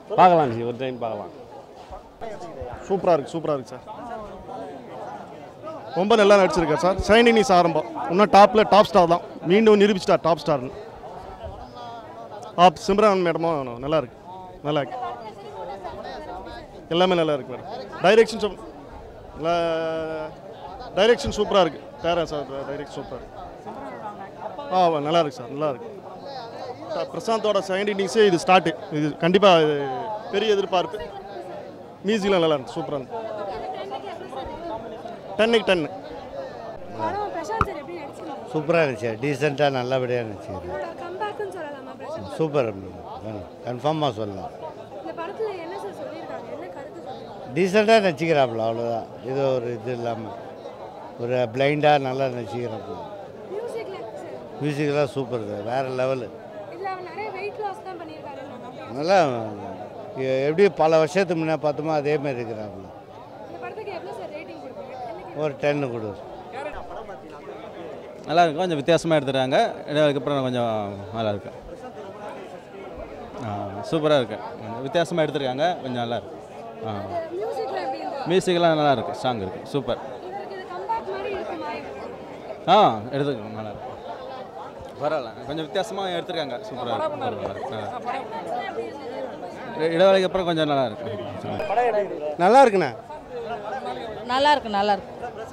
பார்க்கலாம் ஜி ஒரு டைம் பார்க்கலாம் சூப்பராக இருக்குது சூப்பராக இருக்குது சார் ரொம்ப நல்லா நடிச்சிருக்கார் சார் ஷைனிங் நீஸ் ஆரம்பம் இன்னும் டாப்பில் டாப் ஸ்டார் தான் மீண்டும் நிரூபிச்சிட்டார் டாப் ஸ்டார்னு ஆப் சிம்ரன் மேடமும் நல்லா இருக்கு நல்லா இருக்கு எல்லாமே நல்லா இருக்கு மேடம் டைரெக்ஷன் சூப் டைரெக்ஷன் சூப்பராக இருக்கு தேரா சார் டைரெக்ஷன் சூப்பராக இருக்கு ஆ நல்லா இருக்கு சார் நல்லா இருக்கு ட- பிரசாந்தோட செகண்ட் இன்னிங்ஸே இது ஸ்டார்ட் இது கண்டிப்பாக பெரிய எதிர்பார்ப்பு மியூசிக்லாம் நல்லா இருக்கு சூப்பராக இருக்கு டென்னுக்கு டென்னு படம் பிரசாந்த் சார் எப்படி நடிச்சிருந்தாங்க சூப்பராக இருந்துச்சு டீசெண்டாக நல்லபடியாக இருந்துச்சு உங்களோட கம்பேக்னு சொல்லலாமா பிரசாந்த் சூப்பர் கன்ஃபார்மாக சொல்லலாம் இந்த படத்துல என்ன சார் சொல்லியிருக்காங்க என்ன கருத்து சொல்லியிருக்காங்க டீசெண்டாக நடிச்சுக்கிறாப்புல அவ்வளோதான் இது ஒரு இது இல்லாமல் ஒரு பிளைண்டாக நல்லா நடிச்சுக்கிறாப்புல மியூசிக்ல சார் மியூசிக்கெல்லாம் சூப்பர் வேறு லெவலு இதுல அவர் நிறைய வெயிட் லாஸ் தான் பண்ணியிருக்காரு நல்லா எ- எப்படி பல வருஷத்துக்கு முன்னே பார்த்தோமோ அதே மாதிரி இருக்கிறாப்புல இந்த படத்துக்கு எவ்வளோ சார் ரேட்டிங் கொடுப்பீங்க என்னைக்கு ஒரு டென்னு கொடு நல்லா இருக்கு கொஞ்சம் வித்தியாசமாக எடுத்துருக்காங்க அதுக்கப்புறம் கொஞ்சம் நல்லா இருக்கு சூப்பராக இருக்கு கொஞ்சம் வித்தியாசமாக எடுத்திருக்காங்க கொஞ்சம் நல்லா இருக்கு ஆ மியூசிக்ல எப்படி இருந்தது மியூசிக்லாம் நல்லா இருக்கு சாங் இருக்கு சூப்பர் இவருக்கு இது கம்பேக் மாதிரி இருக்குமா ஆ எடுத்துக்கோங்க நல்லா இருக்கு பரவாயில்ல கொஞ்சம் வித்தியாசமாக எடுத்திருக்காங்க சூப்பராக இருக்கு நல்லா இருக்கு. ஆ. இடைவேளைக்கு அப்புறம் கொஞ்சம் நல்லா இருக்கு நல்லா இருக்குண்ணே நல்லா இருக்கு நல்லா இருக்கு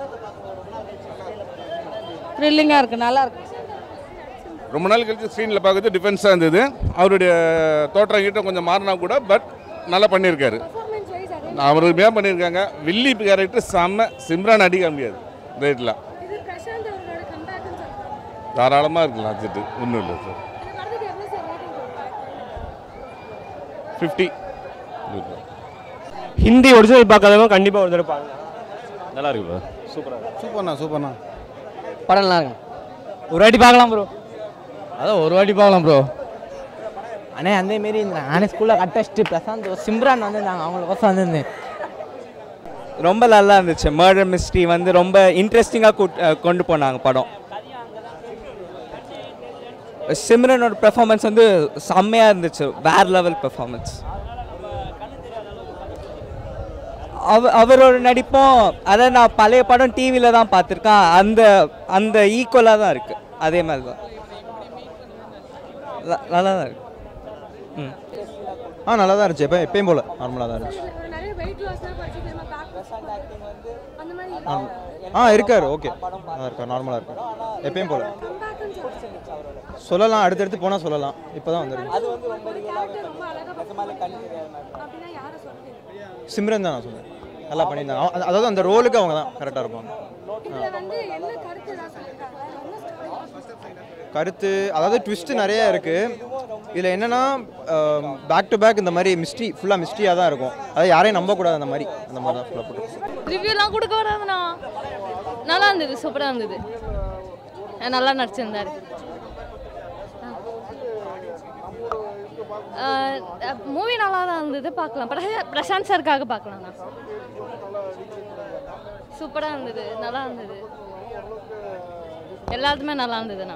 த்ரில்லிங்காக இருக்கு நல்லா இருக்கு ரொம்ப நாள் கழிச்சு ஸ்க்ரீனில் பார்க்கறது டிஃபென்ஸாக இருந்தது அவருடைய தோற்றம் கிட்ட கொஞ்சம் மாறினா கூட பட் நல்லா பண்ணியிருக்காரு பர்ஃபார்மன்ஸ் வைஸ் அதே அவருக்கு ஏன் பண்ணியிருக்காங்க வில்லி கேரக்டர் செம்ம சிம்ரான் அடிக்க முடியாது ரேட்டில் இது பிரசாந்த் அவரோட கம்பேக்னு சொல்றாங்க தாராளமாக இருக்கலாம் அஜித்து ஒன்றும் இல்லை சார் இந்த படத்துக்கு எவ்வளோ சார் ரேட்டிங் கொடுப்பீங்க ஃபிஃப்டி ஹிந்தி ஒரிஜினல் பார்க்காதவங்க கண்டிப்பாக ஒரு தடவை பாருங்க நல்லா இருக்கு ப்ரோ சூப்பர்ண்ணா சூப்பர்ண்ணா படம் நல்லா இருக்கு ஒரு வாட்டி பார்க்கலாம் ப்ரோ அதான் ஒரு வாட்டி பார்க்கலாம் ப்ரோ அண்ணே அந்த மாரி இருந்தாங்க நானே ஸ்கூலில் கட் அடிச்சுட்டு பிரசாந்த் சிம்ரான் வந்திருந்தாங்க அவங்களுக்கோசம் வந்திருந்தேன் ரொம்ப நல்லா இருந்துச்சு மர்டர் மிஸ்ட்ரி வந்து ரொம்ப இன்ட்ரெஸ்டிங்காக கொண்டு போனாங்க படம் சிம்ரனோட பெர்ஃபார்மன்ஸ் வந்து செம்மையாக இருந்துச்சு வேற லெவல் பெர்ஃபார்மன்ஸ் அவ அவரோட நடிப்பும் அதை நான் பழைய படம் டிவியில் தான் பார்த்துருக்கேன் அந்த அந்த ஈக்குவலாக தான் இருக்குது அதே மாதிரி தான் ந- நல்லா தான் இருக்கு ம் ஆ நல்லா தான் இருந்துச்சு எப்போ எப்பயும் போல் நார்மலாக தான் இருந்துச்சு இதுல நிறைய வெயிட் லாஸ்லாம் படிச்சு தெரியுமா பேக் அந்த மாதிரி ஆ இருக்காரு ஓகே நல்லா இருக்கா நார்மலாக இருக்கு எப்பயும் போல் கம்பேக்னு சொல்றாங்க சொல்லலாம் அடுத்தடுத்து போனால் சொல்லலாம் இப்போ தான் வந்துருக்கு ஒரு கேரக்டர் ரொம்ப அழகா perform அப்படின்னா யாரை சொல்றீங்க சிம்ரன் தான் நான் சொன்னேன் நல்லா பண்ணியிருந்தாங்க அவ- அதாவது அந்த ரோலுக்கு அவங்க தான் கரெக்டாக இருப்பாங்க இதுல வந்து என்ன கருத்து தான் சொல்லியிருக்காங்க என்ன story? கருத்து அதாவது ட்விஸ்ட் நிறைய இருக்குது இதில் என்னென்னா பேக் டு பேக் இந்த மாதிரி மிஸ்ட்ரி ஃபுல்லாக மிஸ்ட்ரியாக தான் இருக்கும் அதாவது யாரையும் நம்பக்கூடாது அந்த மாதிரி அந்த மாதிரி தான் ஃபுல்லாக போட்டு ரிவ்யூலாம் கொடுக்க வராதுண்ணா நல்லா இருந்தது சூப்பராக இருந்தது அஹ் நல்லா நடிச்சிருந்தாரு மூவி நல்லா தான் இருந்தது பார்க்கலாம் பிரசா- பிரசாந்த் சாருக்காக பார்க்கலாம்ண்ணா சூப்பராக இருந்தது நல்லா இருந்தது எல்லாத்துமே நல்லா இருந்ததுண்ணா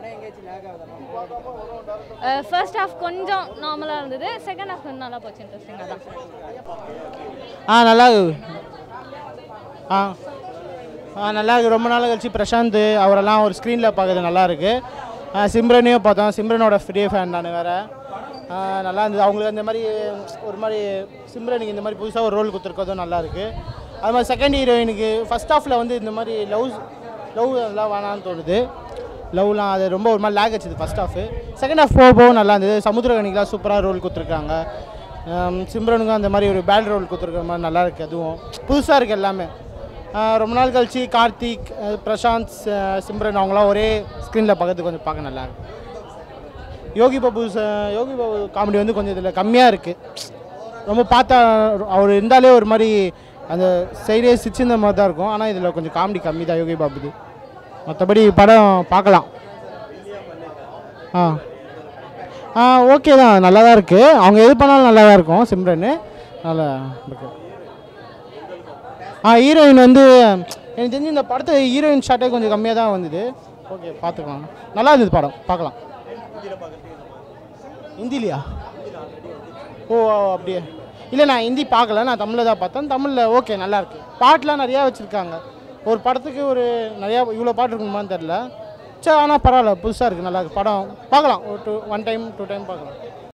ஃபர்ஸ்ட் ஹாஃப் கொஞ்சம் நார்மலாக இருந்தது செகண்ட் ஹாஃப் கொஞ்சம் நல்லா போச்சு இன்ட்ரெஸ்டிங்காக தான் ஆ நல்லா இருக்கு ஆ ஆ நல்லா இருக்கு ரொம்ப நாள் கழிச்சு பிரசாந்த் அவரெல்லாம் ஒரு ஸ்க்ரீனில் பார்க்கறது நல்லா இருக்கு ஆ, சிம்ரனையும் பார்த்தோம் சிம்ரனோட ஃப்ரீ ஃபேன் நான் வேறு நல்லா இருந்தது அவங்களுக்கு அந்த மாதிரி ஒரு மாதிரி சிம்ரனுக்கு இந்த மாதிரி புதுசாக ஒரு ரோல் கொடுத்துருக்கதும் நல்லா இருக்கு அது மாதிரி செகண்ட் ஹீரோயினுக்கு ஃபர்ஸ்ட் ஹாஃபில் வந்து இந்த மாதிரி லவ் லவ் எல்லாம் வேணான்னு தோணுது லவ்லாம் அது ரொம்ப ஒரு மாதிரி லேக் வச்சுது ஃபர்ஸ்ட் ஹாஃப் செகண்ட் ஹாஃப் போக போக நல்லா இருந்தது சமுத்திரகனிக்கெலாம் சூப்பராக ரோல் கொடுத்துருக்காங்க ஆம், சிம்ரனுக்கும் அந்த மாதிரி ஒரு பேட் ரோல் கொடுத்துருக்குற மாதிரி நல்லா இருக்குது அதுவும் புதுசாக இருக்குது எல்லாமே ஆ, ரொம்ப நாள் கழிச்சு கார்த்திக் அஹ், பிரசாந்த் ச- சிம்ரன் அவங்களாம் ஒரே ஸ்க்ரீனில் பார்க்கறதுக்கு கொஞ்சம் பார்க்க நல்லா இருக்கு யோகி பாபு ச- யோகி பாபு காமெடி வந்து கொஞ்சம் இதில் கம்மியாக இருக்குது ரொம்ப பார்த்தா அவர் இருந்தாலே ஒரு மாதிரி அந்த சைடே சிச்சிருந்த மாதிரி தான் இருக்கும் ஆனால் இதில் கொஞ்சம் காமெடி கம்மி தான் யோகி பாபுது மற்றபடி படம் பார்க்கலாம் ஆ ஆ ஓகே தான் நல்லா தான் இருக்குது அவங்க எது பண்ணாலும் நல்லா தான் இருக்கும் சிம்ரன் நல்லா இருக்கு ஆ ஹீரோயின் வந்து எனக்கு தெரிஞ்சு இந்த படத்தை ஹீரோயின் ஷாட்டே கொஞ்சம் கம்மியாக தான் வந்தது ஓகே பார்த்துக்கலாம் நல்லா இருந்தது படம் பார்க்கலாம் ஹிந்திலியா ஓ அப்படியே இல்லை நான் ஹிந்தி பார்க்கல நான் தமிழில் தான் பார்த்தேன் தமிழில் ஓகே நல்லா இருக்கு பாட்டெலாம் நிறையா வச்சுருக்காங்க ஒரு படத்துக்கு ஒரு நிறையா இவ்வளோ பாட்டு இருக்குமான்னு தெரில சரி ஆனால் பரவாயில்ல புதுசாக இருக்குது நல்லா இருக்கு படம் பார்க்கலாம் ஒரு two one time two time பார்க்கலாம்